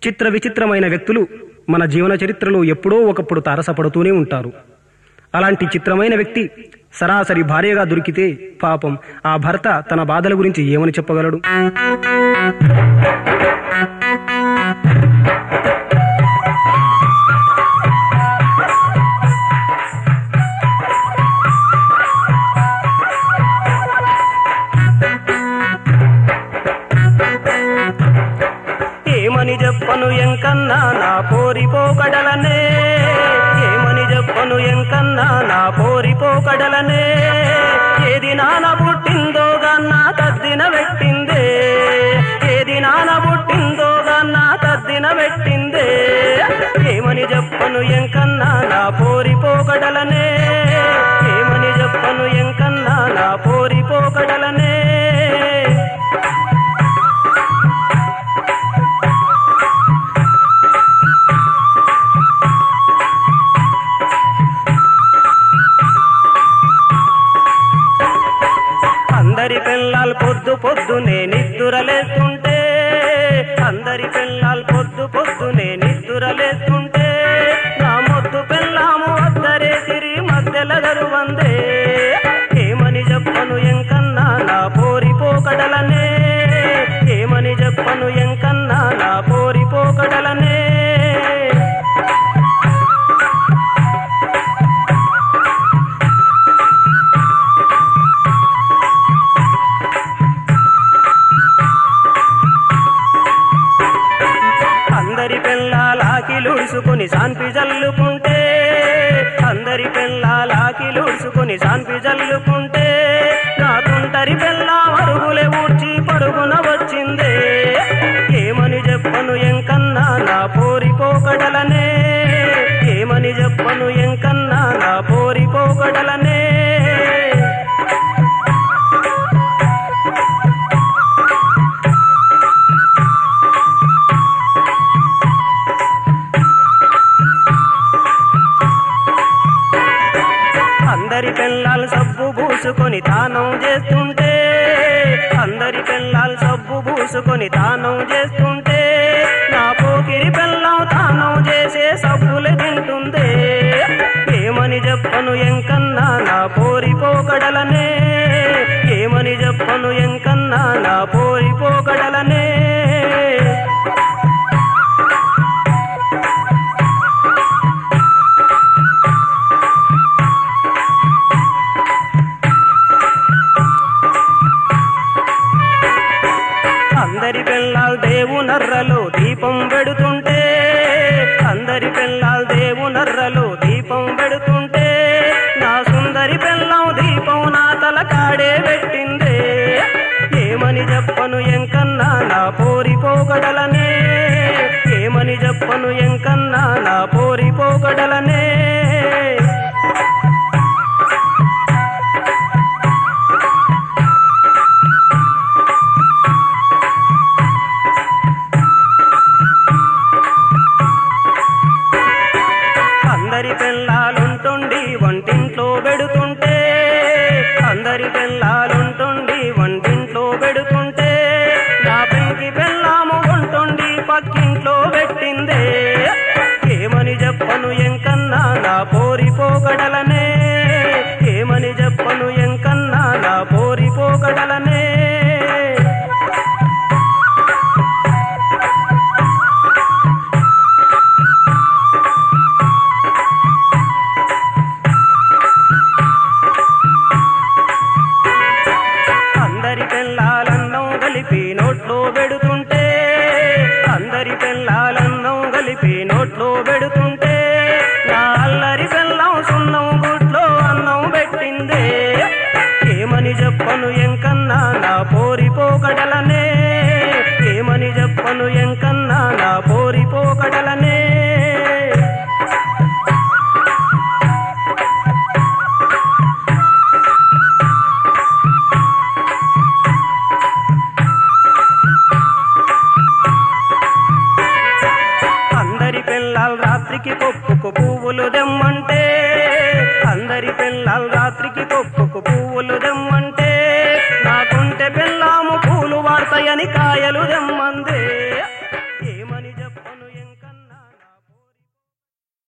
చిత్ర విచిత్రమైన వ్యక్తులు మన జీవన చరిత్రలో ఎప్పుడో ఒకప్పుడు తారసపడుతూనే ఉంటారు అలాంటి చిత్రమైన వ్యక్తి సరాసరి భార్యగా దొరికితే పాపం ఆ భర్త తన బాధల గురించి ఏమని చెప్పగలడు ఏమని చెప్పను ఎంకన్నా నా పోరిపోకడలనే ఏమని చెప్పను ఎంకన్నా నా పోరిపోకడలనే ఏది నాన పుట్టిందో గన్నా తద్దిన పెట్టిందే ఏది నాన పుట్టిందో గన్నా తద్దిన పెట్టిందే ఏమని చెప్పను ఎంకన్నా నా పోరిపోకడలనే ఏమని చెప్పను ఎంకన్నా నా పోరిపోకడలనే అందరి పిల్లలు పొద్దు పొద్దునే నిద్దురలేస్తుంటే అందరి పిల్లలు పొద్దు పొద్దునే నిద్దురలేస్తుంటే నా మొద్దు పిల్లాము వద్దరే తిరి మధ్యల దరువందే ఏమని చెప్పను ఎంకన్నా నా పోరిపోకడలనే ఏమని చెప్పను ఎంకన్నా నా పోరిపోకడలనే అందరి పెళ్ళాలాకిలుడుసుకుని శాంతి జల్లుకుంటే అందరి పెళ్ళాలాకిలుడుసుకుని శాంతి జల్లుకుంటే నా తుంటరి పెళ్ళ అరుగులే ఊడ్చి పరుగున వచ్చిందే ఏమని చెప్పను ఎంకన్నా నా పోరిపోకడలనే ఏమని చెప్పను ఎంకన్నా నా పోరిపోకడలనే అందరి పిల్లలు సబ్బు పూసుకొని తానం చేస్తుంటే అందరి పిల్లలు సబ్బు పూసుకొని తానం చేస్తుంటే నా పోకిరి పిల్లం తానం చేసే సబ్బులు తింటుందే ఏమని చెప్పను ఎంకన్నా నా పోరిపోకడలనే ఏమని చెప్పను ఎంకన్నా నా పోరిపోకడలనే అందరి పిల్లలు దేవునర్రలో దీపం పెడుతుంటే అందరి పిల్లలు దేవునర్రలో దీపం పెడుతుంటే నా సుందరి పిల్లం దీపం నా తల కాడే పెట్టిందే ఏమని చెప్పను ఎంకన్నా నా పోరిపోగడలనే ఏమని చెప్పను ఎంకన్నా నా పోరిపోగడలనే అందరి పిల్లలుంటుండి వంటింట్లో పెడుతుంటే అందరి పిల్లలుంటుండి వంటింట్లో పెడుతుంటే నా పెంకి పిల్లాము ఉంటుండి పక్కింట్లో పెట్టిందే ఏమని చెప్పను ఎంకన్నా నా పోరిపోకడలనే ఏమని చెప్పను ఎంకన్నా నా పోరిపోకడలనే అందరి పిల్లాలన్నం కలిపి నోట్లో పెడుతుంటే అందరి పిల్లాలన్నం కలిపి నోట్లో పెడుతుంటే నా అల్లరి పిల్లం సున్నం గుట్లో అన్నం పెట్టిందే ఏమని చెప్పను ఎంకన్నా నా పోరిపోకడలనే ఏమని చెప్పను ఎంకన్నా నా పోరిపోకడలనే అందరి పిల్లలు రాత్రికి పప్పు